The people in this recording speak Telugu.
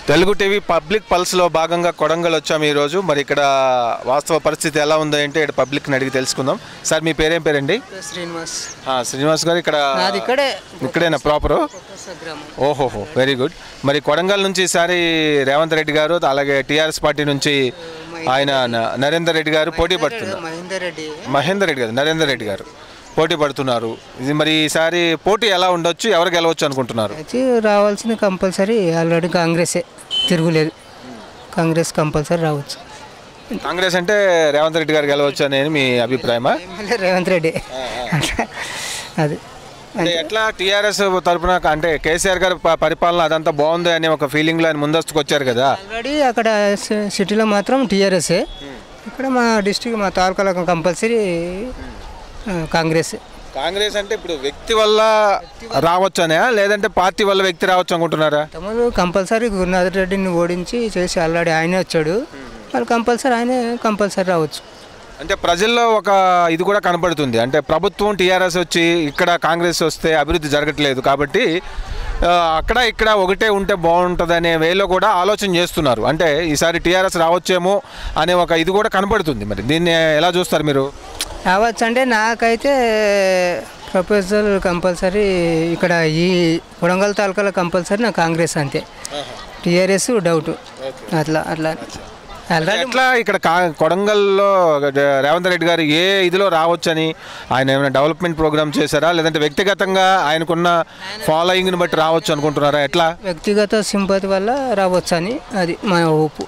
తెలుగు టీవీ పబ్లిక్ పల్స్లో భాగంగా కొడంగల్ వచ్చాము ఈరోజు మరి ఇక్కడ వాస్తవ పరిస్థితి ఎలా ఉందో అంటే ఇక్కడ పబ్లిక్ని అడిగి తెలుసుకుందాం సార్ మీ పేరేం పేరండి శ్రీనివాస్ ఆ, శ్రీనివాస్ గారు ఇక్కడ నాది ఇక్కడే ఇక్కడేనా ప్రాపరు గ్రామం ఓహోహో వెరీ గుడ్ మరి కొడంగల్ నుంచి ఈసారి రేవంత్ రెడ్డి గారు అలాగే టీఆర్ఎస్ పార్టీ నుంచి ఆయన న- నరేందర్ రెడ్డి గారు పోటీ పడుతున్నారు మహేందర్ రెడ్డి మహేందర్ రెడ్డి గారు నరేందర్ రెడ్డి గారు పోటీ పడుతున్నారు ఇది మరి ఈసారి పోటీ ఎలా ఉండొచ్చు ఎవరు గెలవచ్చు అనుకుంటున్నారు అయితే రావాల్సింది కంపల్సరీ ఆల్రెడీ కాంగ్రెసే తిరుగులేదు కాంగ్రెస్ కంపల్సరీ రావచ్చు కాంగ్రెస్ అంటే రేవంత్ రెడ్డి గారు గెలవచ్చు అనేది మీ అభిప్రాయమా ఎమ్మెల్యే రేవంత్ రెడ్డి అట్లా అది అంటే ఎట్లా టీఆర్ఎస్ తరపున అంటే కేసీఆర్ గారి ప- పరిపాలన అదంతా బాగుంది అనే ఒక ఫీలింగ్లో ఆయన ముందస్తుకు వచ్చారు కదా ఆల్రెడీ అక్కడ సి- సిటీలో మాత్రం టీఆర్ఎస్ఏ ఇక్కడ మా డిస్టిక్ మా తాలూకాలో కంపల్సరీ ఆ, కాంగ్రెస్ కాంగ్రెస్ అంటే ఇప్పుడు వ్యక్తి వల్ల రావచ్చు అనే లేదంటే పార్టీ వల్ల వ్యక్తి రావచ్చు అనుకుంటున్నారా తమరు కంపల్సరీ గురునాథ్ రెడ్డిని ఓడించి చేసి ఆల్రెడీ ఆయనే వచ్చాడు వాళ్ళు కంపల్సరీ ఆయనే కంపల్సరీ రావచ్చు అంటే ప్రజల్లో ఒక ఇది కూడా కనపడుతుంది అంటే ప్రభుత్వం టీఆర్ఎస్ వచ్చి ఇక్కడ కాంగ్రెస్ వస్తే అభివృద్ధి జరగట్లేదు కాబట్టి ఆ, అక్కడ ఇక్కడ ఒకటే ఉంటే బాగుంటుంది అనే వేలో కూడా ఆలోచన చేస్తున్నారు అంటే ఈసారి టీఆర్ఎస్ రావచ్చేమో అనే ఒక ఇది కూడా కనపడుతుంది మరి దీన్ని ఎలా చూస్తారు మీరు రావచ్చు అంటే నాకైతే ప్రపోజల్ కంపల్సరీ ఇక్కడ ఈ కొడంగల్ తాలూకాలో కంపల్సరీ నా కాంగ్రెస్ అంతే టీఆర్ఎస్ డౌట్ అట్లా అట్లా ఆల్రెడీ ఎట్లా ఇక్కడ కా కొడంగల్లో రేవంత్ రెడ్డి గారు ఏ ఇదిలో రావచ్చని ఆయన ఏమైనా డెవలప్మెంట్ ప్రోగ్రామ్ చేశారా లేదంటే వ్యక్తిగతంగా ఆయనకున్న ఫాలోయింగ్ని బట్టి రావచ్చు అనుకుంటున్నారా ఎట్లా వ్యక్తిగత సింపతి వల్ల రావచ్చు అని అది మన ఊపు